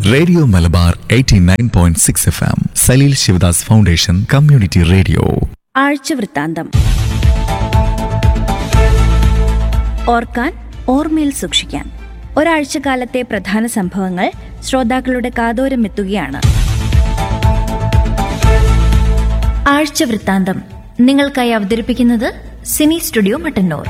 radio Malabar 89.6 F M Salil Sivadas foundation community radio ആഴ്ചവൃത്താന്തം ഓർക്കാൻ ഓർമ്മയിൽ സൂക്ഷിക്കാൻ ഒരാഴ്ചക്കാലത്തെ പ്രധാന സംഭവങ്ങൾ ശ്രോതാക്കളുടെ കാതോരം എത്തുകയാണ് ആഴ്ചവൃത്താന്തം നിങ്ങൾക്കായി അവതരിപ്പിക്കുന്നത് cine studio Mattannur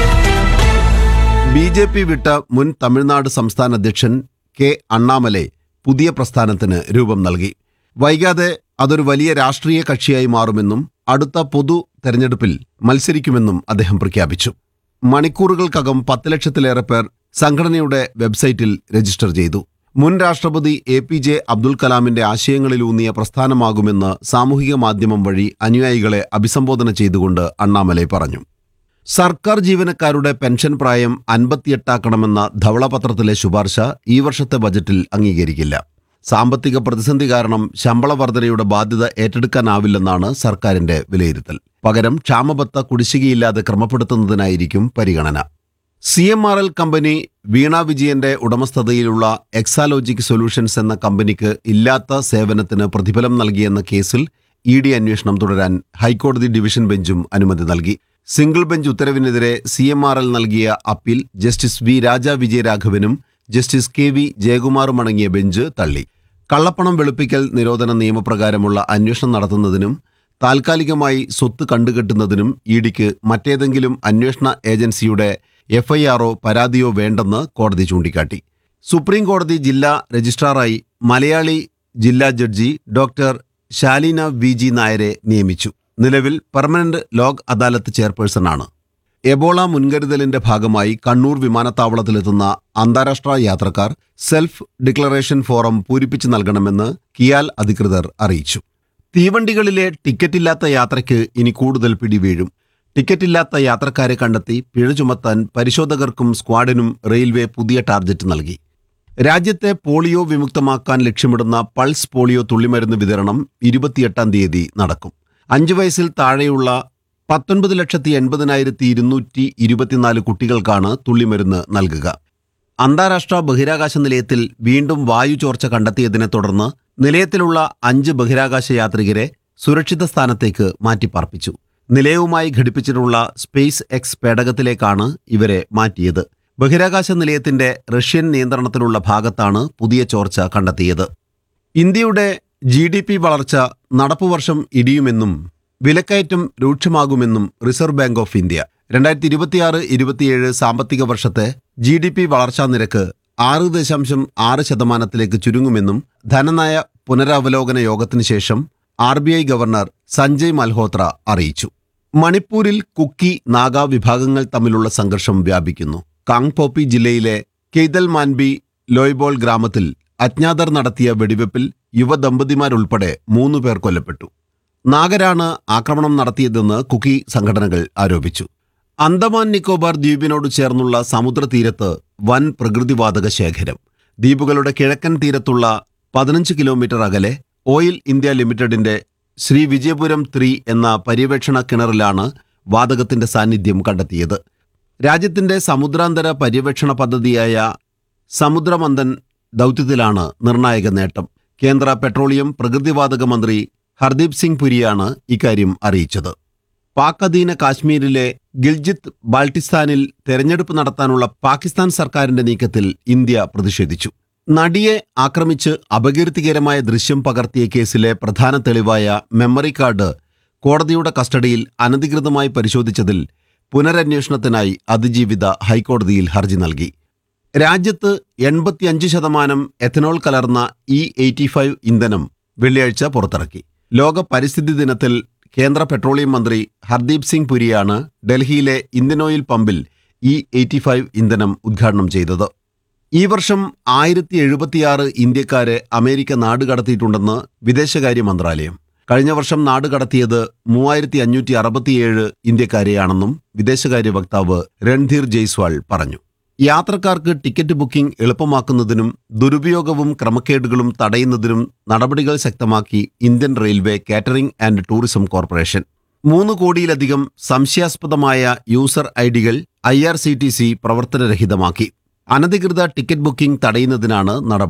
B J P വിട്ട മുൻ തമിഴ്നാട് സംസ്ഥാന അധ്യക്ഷൻ കെ അണ്ണാമലൈ പുതിയ പ്രസ്ഥാനത്തിന് രൂപം നൽകി വൈകാതെ അതൊരു വലിയ രാഷ്ട്രീയ കക്ഷിയായി മാറുമെന്നും അടുത്ത പൊതു തെരഞ്ഞെടുപ്പിൽ മത്സരിക്കുമെന്നും അദ്ദേഹം പ്രഖ്യാപിച്ചു മണിക്കൂറുകൾക്കകം പത്ത് ലക്ഷത്തിലേറെ പേർ സംഘടനയുടെ വെബ്സൈറ്റിൽ രജിസ്റ്റർ ചെയ്തു മുൻ രാഷ്ട്രപതി എ പി ജെ അബ്ദുൽ കലാമിന്റെ ആശയങ്ങളിലൂന്നിയ പ്രസ്ഥാനമാകുമെന്ന് സാമൂഹിക മാധ്യമം വഴി അനുയായികളെ അഭിസംബോധന ചെയ്തുകൊണ്ട് അണ്ണാമലൈ പറഞ്ഞു സർക്കാർ ജീവനക്കാരുടെ പെൻഷൻ പ്രായം അൻപത്തിയെട്ടാക്കണമെന്ന ധവളപത്രത്തിലെ ശുപാർശ ഈ വർഷത്തെ ബജറ്റിൽ അംഗീകരിക്കില്ല സാമ്പത്തിക പ്രതിസന്ധി കാരണം ശമ്പള വർധനയുടെ ബാധ്യത ഏറ്റെടുക്കാനാവില്ലെന്നാണ് സർക്കാരിന്റെ വിലയിരുത്തൽ പകരം ക്ഷാമബത്ത കുടിശ്ശികയില്ലാതെ ക്രമപ്പെടുത്തുന്നതിനായിരിക്കും പരിഗണന C M R L company Veena വിജയന്റെ ഉടമസ്ഥതയിലുള്ള എക്സാലോജിക് സൊല്യൂഷൻസ് എന്ന കമ്പനിക്ക് ഇല്ലാത്ത സേവനത്തിന് പ്രതിഫലം നൽകിയെന്ന കേസിൽ ഇ ഡി അന്വേഷണം തുടരാൻ ഹൈക്കോടതി ഡിവിഷൻ ബെഞ്ചും അനുമതി നൽകി സിംഗിൾ ബെഞ്ച് ഉത്തരവിനെതിരെ സി എം ആർ എൽ നൽകിയ അപ്പീൽ ജസ്റ്റിസ് വി രാജ വിജയരാഘവനും ജസ്റ്റിസ് കെ വി ജയകുമാറും അടങ്ങിയ ബെഞ്ച് തള്ളി കള്ളപ്പണം വെളുപ്പിക്കൽ നിരോധന നിയമപ്രകാരമുള്ള അന്വേഷണം നടത്തുന്നതിനും താൽക്കാലികമായി സ്വത്ത് കണ്ടുകെട്ടുന്നതിനും ഇ ഡിക്ക് മറ്റേതെങ്കിലും അന്വേഷണ ഏജൻസിയുടെ എഫ്ഐആറോ പരാതിയോ വേണ്ടെന്ന് കോടതി ചൂണ്ടിക്കാട്ടി സുപ്രീം കോടതി ജില്ലാ രജിസ്ട്രാറായി മലയാളി ജില്ലാ judge doctor Shalina V G നായരെ നിയമിച്ചു നിലവിൽ പെർമനന്റ് ലോക് അദാലത്ത് ചെയർപേഴ്സണാണ് എബോള മുൻകരുതലിന്റെ ഭാഗമായി കണ്ണൂർ വിമാനത്താവളത്തിലെത്തുന്ന അന്താരാഷ്ട്ര യാത്രക്കാർ സെൽഫ് ഡിക്ലറേഷൻ ഫോറം പൂരിപ്പിച്ചു നൽകണമെന്ന് കിയാൽ അധികൃതർ അറിയിച്ചു തീവണ്ടികളിലെ ടിക്കറ്റില്ലാത്ത യാത്രയ്ക്ക് ഇനി കൂടുതൽ പിടിവീഴും ടിക്കറ്റില്ലാത്ത യാത്രക്കാരെ കണ്ടെത്തി പിഴ ചുമത്താൻ പരിശോധകർക്കും സ്ക്വാഡിനും റെയിൽവേ പുതിയ ടാർജറ്റ് നൽകി രാജ്യത്തെ പോളിയോ വിമുക്തമാക്കാൻ ലക്ഷ്യമിടുന്ന പൾസ് പോളിയോ തുള്ളിമരുന്ന് വിതരണം ഇരുപത്തിയെട്ടാം തീയതി നടക്കും അഞ്ചു വയസ്സിൽ താഴെയുള്ള പത്തൊൻപത് ലക്ഷത്തി എൺപതിനായിരത്തി ഇരുന്നൂറ്റി ഇരുപത്തിനാല് കുട്ടികൾക്കാണ് തുള്ളിമരുന്ന് നൽകുക അന്താരാഷ്ട്ര ബഹിരാകാശ നിലയത്തിൽ വീണ്ടും വായു ചോർച്ച കണ്ടെത്തിയതിനെ തുടർന്ന് നിലയത്തിലുള്ള അഞ്ച് ബഹിരാകാശ യാത്രികരെ സുരക്ഷിത സ്ഥാനത്തേക്ക് മാറ്റിപ്പാർപ്പിച്ചു നിലയവുമായി ഘടിപ്പിച്ചിട്ടുള്ള സ്പേസ് എക്സ് പേടകത്തിലേക്കാണ് ഇവരെ മാറ്റിയത് ബഹിരാകാശ നിലയത്തിന്റെ റഷ്യൻ നിയന്ത്രണത്തിലുള്ള ഭാഗത്താണ് പുതിയ ചോർച്ച കണ്ടെത്തിയത് ഇന്ത്യയുടെ ജി ഡി പി വളർച്ച നടപ്പുവർഷം ഇടിയുമെന്നും വിലക്കയറ്റം രൂക്ഷമാകുമെന്നും റിസർവ് ബാങ്ക് ഓഫ് ഇന്ത്യ രണ്ടായിരത്തി ഇരുപത്തിയാറ് ഇരുപത്തിയേഴ് സാമ്പത്തിക വർഷത്തെ ജി ഡി പി വളർച്ചാ നിരക്ക് ആറ് ദശാംശം ആറ് ശതമാനത്തിലേക്ക് ചുരുങ്ങുമെന്നും ധനനയ പുനരവലോകന യോഗത്തിന് ശേഷം R B I governor Sanjay Malhotra അറിയിച്ചു മണിപ്പൂരിൽ കുക്കി നാഗ വിഭാഗങ്ങൾ തമ്മിലുള്ള സംഘർഷം വ്യാപിക്കുന്നു കാങ്പോപ്പി ജില്ലയിലെ കെയ്തൽ മാൻബി ലോയ്ബോൾ ഗ്രാമത്തിൽ അജ്ഞാതർ നടത്തിയ വെടിവെപ്പിൽ യുവദമ്പതിമാരുൾപ്പെടെ മൂന്നു പേർ കൊല്ലപ്പെട്ടു നാഗരാണ് ആക്രമണം നടത്തിയതെന്ന് കുക്കി സംഘടനകൾ ആരോപിച്ചു അന്തമാൻ നിക്കോബാർ ദ്വീപിനോട് ചേർന്നുള്ള സമുദ്രതീരത്ത് വൻ പ്രകൃതിവാതക ശേഖരം ദ്വീപുകളുടെ കിഴക്കൻ തീരത്തുള്ള പതിനഞ്ച് കിലോമീറ്റർ അകലെ ഓയിൽ ഇന്ത്യ ലിമിറ്റഡിന്റെ ശ്രീ വിജയപുരം ത്രീ എന്ന പര്യവേക്ഷണ കിണറിലാണ് വാതകത്തിന്റെ സാന്നിധ്യം കണ്ടെത്തിയത് രാജ്യത്തിന്റെ സമുദ്രാന്തര പര്യവേക്ഷണ പദ്ധതിയായ സമുദ്രമന്ഥൻ ദൗത്യത്തിലാണ് നിർണായക നേട്ടം കേന്ദ്ര പെട്രോളിയം പ്രകൃതിവാതക മന്ത്രി ഹർദീപ് സിംഗ് പുരിയാണ് ഇക്കാര്യം അറിയിച്ചത് പാക് അധീന കാശ്മീരിലെ ഗിൽജിത്ത് ബാൾട്ടിസ്ഥാനിൽ തെരഞ്ഞെടുപ്പ് നടത്താനുള്ള പാകിസ്ഥാൻ സർക്കാരിന്റെ നീക്കത്തിൽ ഇന്ത്യ പ്രതിഷേധിച്ചു നടിയെ ആക്രമിച്ച് അപകീർത്തികരമായ ദൃശ്യം പകർത്തിയ കേസിലെ പ്രധാന തെളിവായ മെമ്മറി കാർഡ് കോടതിയുടെ കസ്റ്റഡിയിൽ അനധികൃതമായി പരിശോധിച്ചതിൽ പുനരന്വേഷണത്തിനായി അതിജീവിത ഹൈക്കോടതിയിൽ ഹർജി നൽകി രാജ്യത്ത് എൺപത്തിയഞ്ച് ശതമാനം എഥനോൾ കലർന്ന ഇ എയ്റ്റി ഫൈവ് ഇന്ധനം വെള്ളിയാഴ്ച പുറത്തിറക്കി ലോക പരിസ്ഥിതി ദിനത്തിൽ കേന്ദ്ര പെട്രോളിയം മന്ത്രി ഹർദീപ് സിംഗ് പുരിയാണ് ഡൽഹിയിലെ ഇന്ത്യൻ ഓയിൽ പമ്പിൽ ഇ എയ്റ്റി ഫൈവ് ഇന്ധനം ഉദ്ഘാടനം ചെയ്തത് ഈ വർഷം ആയിരത്തി എഴുപത്തിയാറ് ഇന്ത്യക്കാരെ അമേരിക്ക നാടുകടത്തിയിട്ടുണ്ടെന്ന് വിദേശകാര്യ മന്ത്രാലയം കഴിഞ്ഞ വർഷം നാടുകടത്തിയത് മൂവായിരത്തി അഞ്ഞൂറ്റി അറുപത്തിയേഴ് ഇന്ത്യക്കാരെയാണെന്നും വിദേശകാര്യ വക്താവ് രൺധീർ ജയ്സ്വാൾ പറഞ്ഞു യാത്രക്കാർക്ക് ടിക്കറ്റ് ബുക്കിംഗ് എളുപ്പമാക്കുന്നതിനും ദുരുപയോഗവും ക്രമക്കേടുകളും തടയുന്നതിനും നടപടികൾ ശക്തമാക്കി Indian railway catering and tourism corporation മൂന്ന് കോടിയിലധികം സംശയാസ്പദമായ യൂസർ ഐ ഡികൾ I R C T C പ്രവർത്തനരഹിതമാക്കി അനധികൃത ടിക്കറ്റ് ബുക്കിംഗ് തടയുന്നതിനാണ് നടപടി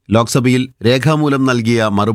ലോക്സഭയിൽ രേഖാമൂലം നൽകിയ മറുപടി